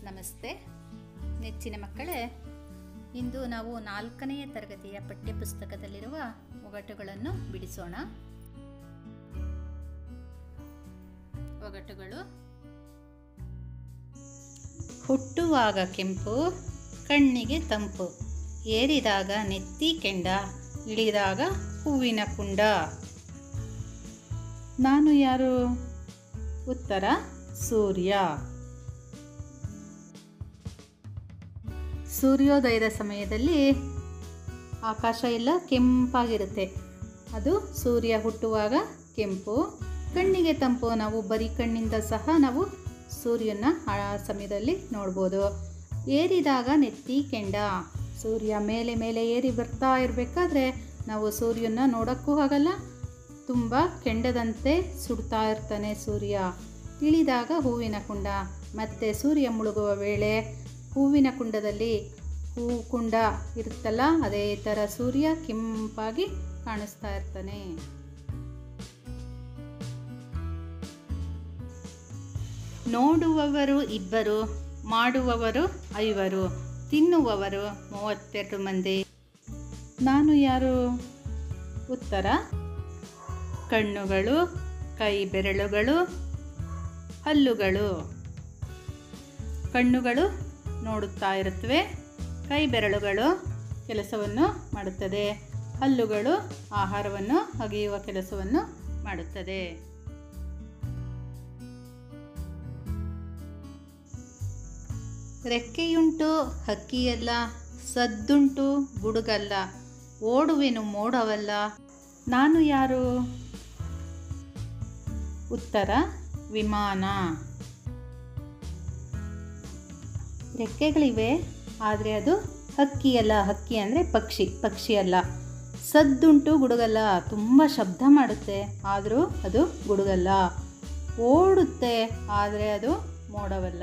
ನಮಸ್ತೆ ನೆಚ್ಚಿನ ಮಕ್ಕಳೇ ಇಂದು ನಾವು ನಾಲ್ಕನೆಯ ತರಗತಿಯ ಪಠ್ಯಪುಸ್ತಕದಲ್ಲಿರುವ ಒಗಟುಗಳನ್ನು ಬಿಡಿಸೋಣ ಒಗಟುಗಳು ಹುಟ್ಟುವಾಗ ಕೆಂಪು ಕಣ್ಣಿಗೆ ತಂಪು ಏರಿದಾಗ ನೆತ್ತಿ ಕೆಂಡ ಇಳಿದಾಗ ಹೂವಿನ ಕುಂಡ ನಾನು ಯಾರು ಉತ್ತರ ಸೂರ್ಯ ಸೂರ್ಯೋದಯದ ಸಮಯದಲ್ಲಿ ಆಕಾಶ ಎಲ್ಲ ಕೆಂಪಾಗಿರುತ್ತೆ ಅದು ಸೂರ್ಯ ಹುಟ್ಟುವಾಗ ಕೆಂಪು ಕಣ್ಣಿಗೆ ತಂಪು ನಾವು ಬರೀ ಕಣ್ಣಿಂದ ಸಹ ನಾವು ಸೂರ್ಯನ ಆ ಸಮಯದಲ್ಲಿ ನೋಡ್ಬೋದು ಏರಿದಾಗ ನೆತ್ತಿ ಕೆಂಡ ಸೂರ್ಯ ಮೇಲೆ ಮೇಲೆ ಏರಿ ಬರ್ತಾ ಇರಬೇಕಾದ್ರೆ ನಾವು ಸೂರ್ಯನ ನೋಡೋಕ್ಕೂ ಆಗಲ್ಲ ತುಂಬ ಕೆಂಡದಂತೆ ಸುಡ್ತಾ ಇರ್ತಾನೆ ಸೂರ್ಯ ಇಳಿದಾಗ ಹೂವಿನ ಕುಂಡ ಮತ್ತು ಸೂರ್ಯ ಮುಳುಗುವ ವೇಳೆ ಹೂವಿನ ಕುಂಡದಲ್ಲಿ ಹೂ ಕುಂಡ ಇರುತ್ತಲ್ಲ ಅದೇ ಥರ ಸೂರ್ಯ ಕೆಂಪಾಗಿ ಕಾಣಿಸ್ತಾ ಇರ್ತಾನೆ ನೋಡುವವರು ಇಬ್ಬರು ಮಾಡುವವರು ಐವರು ತಿನ್ನುವವರು ಮೂವತ್ತೆರಡು ಮಂದಿ ನಾನು ಯಾರು ಉತ್ತರ ಕಣ್ಣುಗಳು ಕೈ ಬೆರಳುಗಳು ಹಲ್ಲುಗಳು ಕಣ್ಣುಗಳು ನೋಡುತ್ತಾ ಇರುತ್ತವೆ ಕೈ ಬೆರಳುಗಳು ಕೆಲಸವನ್ನು ಮಾಡುತ್ತದೆ ಹಲ್ಲುಗಳು ಆಹಾರವನ್ನು ಅಗೆಯುವ ಕೆಲಸವನ್ನು ಮಾಡುತ್ತದೆ ರೆಕ್ಕೆಯುಂಟು ಹಕ್ಕಿಯಲ್ಲ ಸದ್ದುಂಟು ಗುಡುಗಲ್ಲ ಓಡುವೆನು ಮೋಡವಲ್ಲ ನಾನು ಯಾರು ಉತ್ತರ ವಿಮಾನ ರೆಕ್ಕೆಗಳಿವೆ ಆದರೆ ಅದು ಹಕ್ಕಿ ಅಲ್ಲ ಹಕ್ಕಿ ಅಂದರೆ ಪಕ್ಷಿ ಪಕ್ಷಿ ಅಲ್ಲ ಸದ್ದುಂಟು ಗುಡುಗಲ್ಲ ತುಂಬ ಶಬ್ದ ಮಾಡುತ್ತೆ ಆದರೂ ಅದು ಗುಡುಗಲ್ಲ ಓಡುತ್ತೆ ಆದರೆ ಅದು ಮೋಡವಲ್ಲ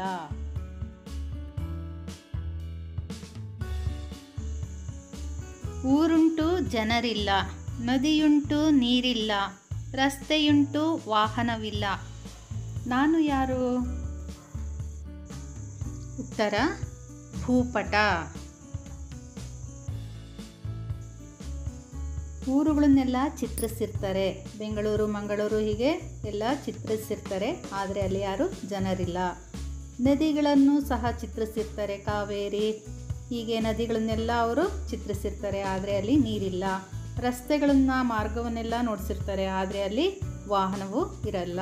ಊರುಂಟು ಜನರಿಲ್ಲ ನದಿಯುಂಟು ನೀರಿಲ್ಲ ರಸ್ತೆಯುಂಟು ವಾಹನವಿಲ್ಲ ನಾನು ಯಾರು ಉತ್ತರ ಭೂಪಟ ಊರುಗಳನ್ನೆಲ್ಲ ಚಿತ್ರಿಸಿರ್ತಾರೆ ಬೆಂಗಳೂರು ಮಂಗಳೂರು ಹೀಗೆ ಎಲ್ಲ ಚಿತ್ರಿಸಿರ್ತಾರೆ ಆದರೆ ಅಲ್ಲಿ ಯಾರು ಜನರಿಲ್ಲ ನದಿಗಳನ್ನು ಸಹ ಚಿತ್ರಿಸಿರ್ತಾರೆ ಕಾವೇರಿ ಹೀಗೆ ನದಿಗಳನ್ನೆಲ್ಲ ಅವರು ಚಿತ್ರಿಸಿರ್ತಾರೆ ಆದರೆ ಅಲ್ಲಿ ನೀರಿಲ್ಲ ರಸ್ತೆಗಳನ್ನ ಮಾರ್ಗವನ್ನೆಲ್ಲ ನೋಡಿಸಿರ್ತಾರೆ ಆದರೆ ಅಲ್ಲಿ ವಾಹನವು ಇರಲ್ಲ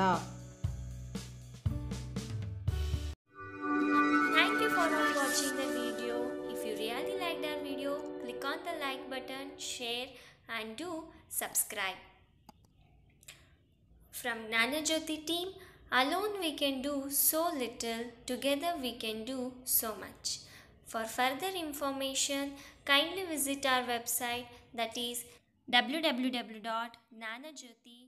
Thank you for all watching the video. If you really liked our video, click on the like button, share and do subscribe. From Nana Jyoti team, alone we can do so little, together we can do so much. For further information, kindly visit our website that is www.nanajyoti.com.